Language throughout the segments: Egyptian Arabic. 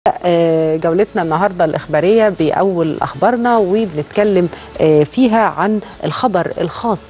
جولتنا النهارده الاخباريه باول اخبارنا وبنتكلم فيها عن الخبر الخاص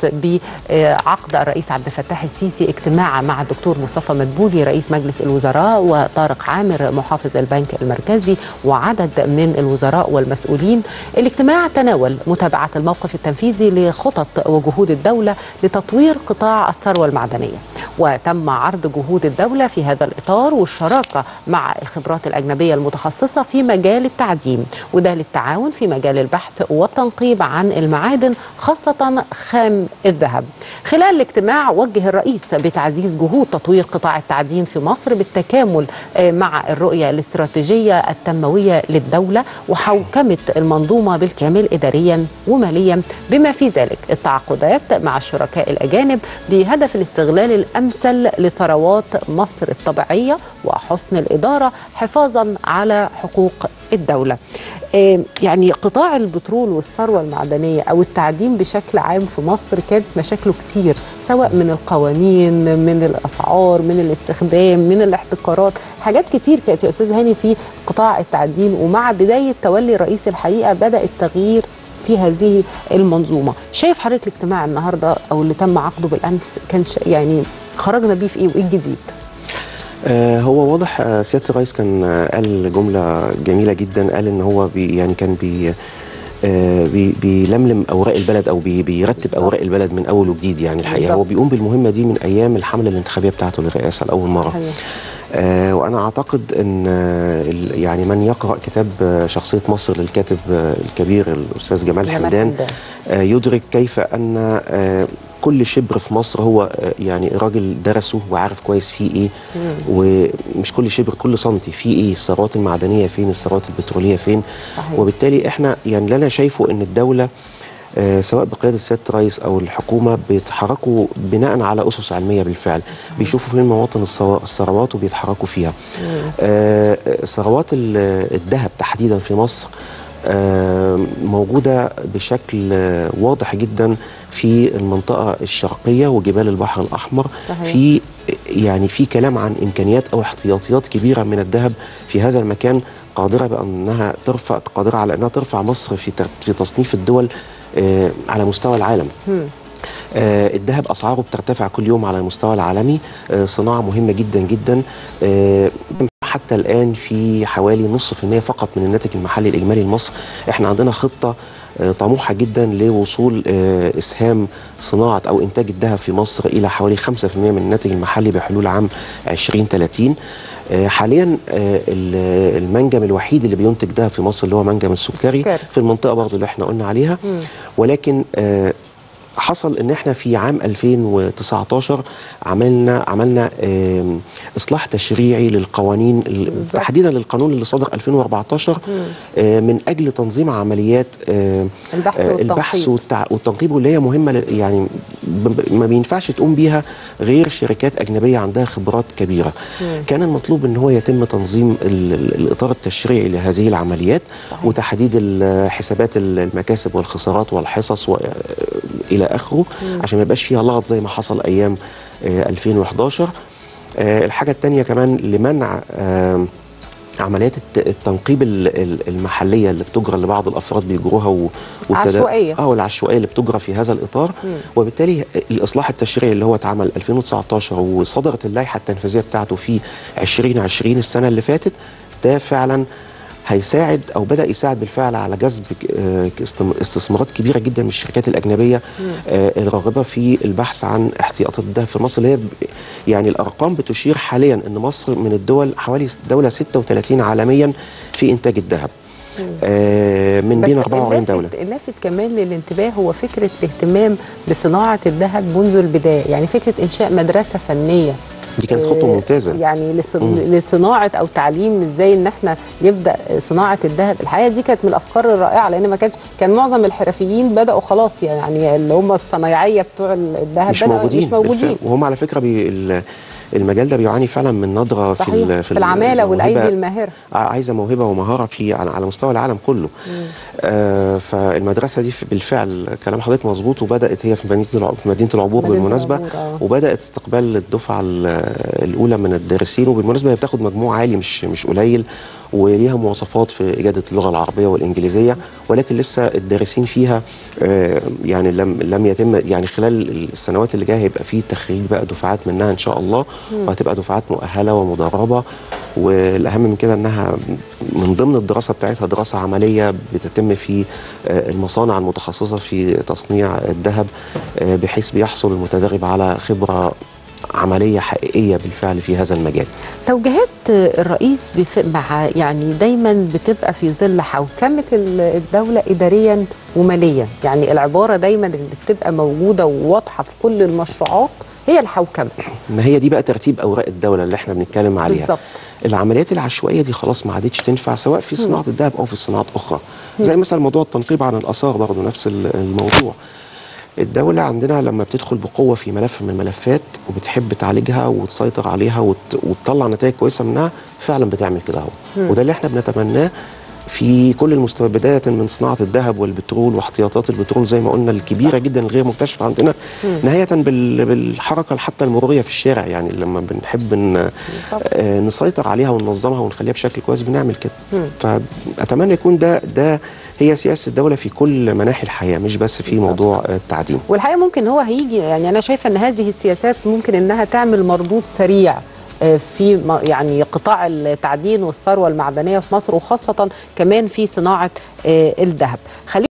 بعقد الرئيس عبد الفتاح السيسي اجتماع مع الدكتور مصطفى مدبولي رئيس مجلس الوزراء وطارق عامر محافظ البنك المركزي وعدد من الوزراء والمسؤولين الاجتماع تناول متابعه الموقف التنفيذي لخطط وجهود الدوله لتطوير قطاع الثروه المعدنيه وتم عرض جهود الدوله في هذا الاطار والشراكه مع الخبرات الاجنبيه المتخصصه في مجال التعدين وده للتعاون في مجال البحث والتنقيب عن المعادن خاصه خام الذهب. خلال الاجتماع وجه الرئيس بتعزيز جهود تطوير قطاع التعدين في مصر بالتكامل مع الرؤيه الاستراتيجيه التنمويه للدوله وحوكمه المنظومه بالكامل اداريا وماليا بما في ذلك التعاقدات مع الشركاء الاجانب بهدف الاستغلال الامثل لثروات مصر الطبيعيه وحسن الاداره حفاظا على حقوق الدوله. يعني قطاع البترول والثروه المعدنيه او التعدين بشكل عام في مصر كانت مشاكله كتير سواء من القوانين من الاسعار من الاستخدام من الاحتكارات حاجات كتير كانت يا استاذ هاني في قطاع التعدين ومع بدايه تولي الرئيس الحقيقه بدا التغيير في هذه المنظومه شايف حضرتك الاجتماع النهارده او اللي تم عقده بالامس كان يعني خرجنا بيه في ايه وايه الجديد آه هو واضح آه سياده الرئيس كان آه قال جمله جميله جدا قال ان هو بي يعني كان بي بي بيلملم اوراق البلد او بي بيرتب اوراق البلد من اول وجديد يعني الحقيقه بالزبط. هو بيقوم بالمهمه دي من ايام الحمله الانتخابيه بتاعته للرئاسه لاول مره صحيح. آه وانا اعتقد ان آه يعني من يقرا كتاب آه شخصيه مصر للكاتب الكبير الاستاذ جمال حمدان يدرك كيف ان كل شبر في مصر هو يعني راجل درسه وعارف كويس فيه ايه مم. ومش كل شبر كل سنتي فيه ايه الثروات المعدنيه فين الثروات البتروليه فين صحيح. وبالتالي احنا يعني اللي انا شايفه ان الدوله آه سواء بقياده سياده الرئيس او الحكومه بيتحركوا بناء على اسس علميه بالفعل صحيح. بيشوفوا فين مواطن الثروات وبيتحركوا فيها آه ثروات الذهب تحديدا في مصر آه موجوده بشكل واضح جدا في المنطقه الشرقيه وجبال البحر الاحمر صحيح. في يعني في كلام عن امكانيات او احتياطيات كبيره من الذهب في هذا المكان قادره بانها ترفع قادره على انها ترفع مصر في في تصنيف الدول آه على مستوى العالم. م. آه الذهب اسعاره بترتفع كل يوم على المستوى العالمي آه صناعه مهمه جدا جدا آه حتى الان في حوالي نصف في المية فقط من الناتج المحلي الاجمالي لمصر احنا عندنا خطه طموحه جدا لوصول اسهام صناعه او انتاج الذهب في مصر الى حوالي 5% من الناتج المحلي بحلول عام 2030 حاليا المنجم الوحيد اللي بينتج ذهب في مصر اللي هو منجم السكري في المنطقه برضه اللي احنا قلنا عليها ولكن حصل ان احنا في عام 2019 عملنا عملنا اصلاح تشريعي للقوانين تحديدا للقانون اللي صدر 2014 من اجل تنظيم عمليات البحث البحث والتنقيب واللي هي مهمه يعني ما بينفعش تقوم بيها غير شركات اجنبيه عندها خبرات كبيره مم. كان المطلوب ان هو يتم تنظيم الاطار التشريعي لهذه العمليات صحيح. وتحديد حسابات المكاسب والخسارات والحصص و الى اخره مم. عشان ما يبقاش فيها لغط زي ما حصل ايام آه 2011 آه الحاجه الثانيه كمان لمنع آه عمليات التنقيب المحليه اللي بتجرى اللي بعض الافراد بيجروها عشوائيه اه والعشوائيه اللي بتجرى في هذا الاطار مم. وبالتالي الاصلاح التشريعي اللي هو اتعمل 2019 وصدرت اللائحه التنفيذيه بتاعته في 2020 السنه اللي فاتت ده فعلا هيساعد او بدا يساعد بالفعل على جذب استثمارات كبيره جدا من الشركات الاجنبيه الراغبه في البحث عن احتياطات الذهب في مصر اللي هي يعني الارقام بتشير حاليا ان مصر من الدول حوالي دوله 36 عالميا في انتاج الذهب آه من بين 44 دوله اللافت كمان للانتباه هو فكره الاهتمام بصناعه الذهب منذ البدايه يعني فكره انشاء مدرسه فنيه دي كانت خطوه ممتازه يعني لصناعه او تعليم ازاي ان احنا نبدا صناعه الذهب الحقيقه دي كانت من الافكار الرائعه لان ما كانش كان معظم الحرفيين بداوا خلاص يعني اللي هم الصنايعيه بتوع الذهب مش موجودين مش موجودين وهم على فكره بي المجال ده بيعاني فعلا من نظره في ال في, في العماله والايدي الماهره عايزه موهبه ومهاره في على مستوى العالم كله آه فالمدرسه دي بالفعل كلام حضرتك مظبوط وبدات هي في مدينه في مدينه العبور بالمناسبه آه. وبدات استقبال الدفعه الاولى من الدارسين وبالمناسبه هي بتاخد مجموع عالي مش مش قليل وليها مواصفات في اجاده اللغه العربيه والانجليزيه ولكن لسه الدارسين فيها آه، يعني لم لم يتم يعني خلال السنوات اللي جايه هيبقى في تخريج بقى دفعات منها ان شاء الله وهتبقى دفعات مؤهله ومدربه والاهم من كده انها من ضمن الدراسه بتاعتها دراسه عمليه بتتم في آه، المصانع المتخصصه في تصنيع الذهب آه، بحيث بيحصل المتدرب على خبره عمليه حقيقيه بالفعل في هذا المجال توجيهات الرئيس بف... مع يعني دايما بتبقى في ظل حوكمه ال- الدوله اداريا وماليا يعني العباره دايما اللي بتبقى موجوده وواضحه في كل المشروعات هي الحوكمه ما هي دي بقى ترتيب اوراق الدوله اللي احنا بنتكلم عليها بالظبط. العمليات العشوائيه دي خلاص ما عادتش تنفع سواء في صناعه الذهب او في صناعات اخرى زي مثلا موضوع التنقيب عن الاثار برضه نفس ال- الموضوع الدولة عندنا لما بتدخل بقوة في ملف من الملفات وبتحب تعالجها وتسيطر عليها وت... وتطلع نتائج كويسة منها فعلا بتعمل كده اهو وده اللي احنا بنتمناه في كل المستويات بداية من صناعة الذهب والبترول واحتياطات البترول زي ما قلنا الكبيرة جدا الغير مكتشفة عندنا نهاية بال... بالحركة حتى المرورية في الشارع يعني لما بنحب ن... آه نسيطر عليها وننظمها ونخليها بشكل كويس بنعمل كده فأتمنى يكون ده ده هي سياسة الدولة في كل مناحي الحياة مش بس في موضوع التعدين والحقيقه ممكن هو هيجي يعني انا شايفه ان هذه السياسات ممكن انها تعمل مردود سريع آه، في م- يعني قطاع التعدين والثروه المعدنيه في مصر وخاصه كمان في صناعه آه، الذهب خلينا